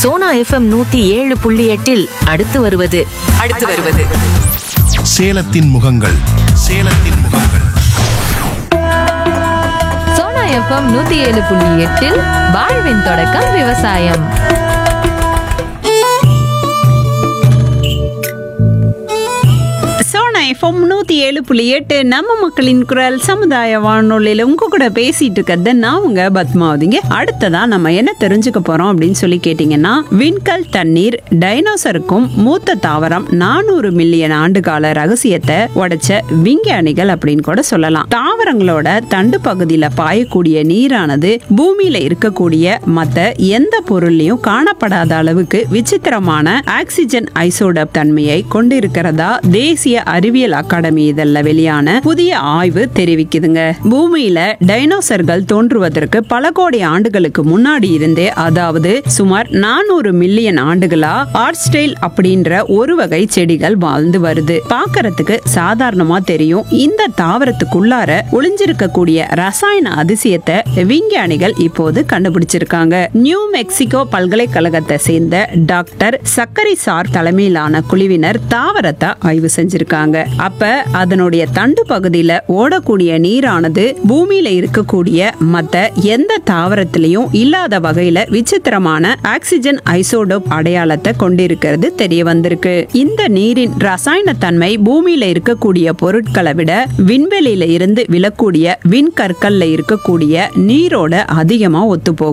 Sona FM நூத்தி ஏழு புள்ளி எட்டில் அடுத்து வருவது அடுத்து வருவது சேலத்தின் முகங்கள் சேலத்தின் முகங்கள் சோனா எஃப்எம் நூத்தி ஏழு புள்ளி எட்டில் வாழ்வின் தொடக்கம் விவசாயம் சோனா எஃப்எம் நூற்றி ஏழு புள்ளி எட்டு நம்ம மக்களின் குரல் சமுதாய வானொலியில் உங்க கூட பேசிட்டு இருக்கிறது நான் உங்க பத்மாவதிங்க அடுத்ததா நம்ம என்ன தெரிஞ்சுக்க போறோம் அப்படின்னு சொல்லி கேட்டீங்கன்னா விண்கல் தண்ணீர் டைனோசருக்கும் மூத்த தாவரம் நானூறு மில்லியன் ஆண்டு கால ரகசியத்தை உடைச்ச விஞ்ஞானிகள் அப்படின்னு கூட சொல்லலாம் தாவரங்களோட தண்டு பகுதியில பாயக்கூடிய நீரானது பூமியில இருக்கக்கூடிய மத்த எந்த பொருள்லயும் காணப்படாத அளவுக்கு விசித்திரமான ஆக்சிஜன் ஐசோடப் தன்மையை கொண்டிருக்கிறதா தேசிய அறிவியல் அகாடமி இதழ்ல வெளியான புதிய ஆய்வு தெரிவிக்குதுங்க பூமியில டைனோசர்கள் தோன்றுவதற்கு பல கோடி ஆண்டுகளுக்கு முன்னாடி இருந்தே அதாவது சுமார் நானூறு மில்லியன் ஆண்டுகளா ஆர்ஸ்டைல் அப்படின்ற ஒரு வகை செடிகள் வாழ்ந்து வருது பார்க்கறதுக்கு சாதாரணமா தெரியும் இந்த தாவரத்துக்குள்ளார ஒளிஞ்சிருக்கக்கூடிய ரசாயன அதிசயத்தை விஞ்ஞானிகள் இப்போது கண்டுபிடிச்சிருக்காங்க நியூ மெக்சிகோ பல்கலைக்கழகத்தை சேர்ந்த டாக்டர் சக்கரி சார் தலைமையிலான குழுவினர் தாவரத்தை ஆய்வு செஞ்சிருக்காங்க அப்ப அதனுடைய தண்டு பகுதியில ஓடக்கூடிய நீரானது பூமியில இருக்கக்கூடிய மத்த எந்த தாவரத்திலையும் இல்லாத வகையில விசித்திரமான ஆக்சிஜன் ஐசோடோப் அடையாளத்தை கொண்டிருக்கிறது தெரிய வந்திருக்கு இந்த நீரின் ரசாயன தன்மை பூமியில இருக்கக்கூடிய பொருட்களை விட விண்வெளியில இருந்து விழக்கூடிய விண்கற்கள்ல இருக்கக்கூடிய நீரோட அதிகமா ஒத்து போகும்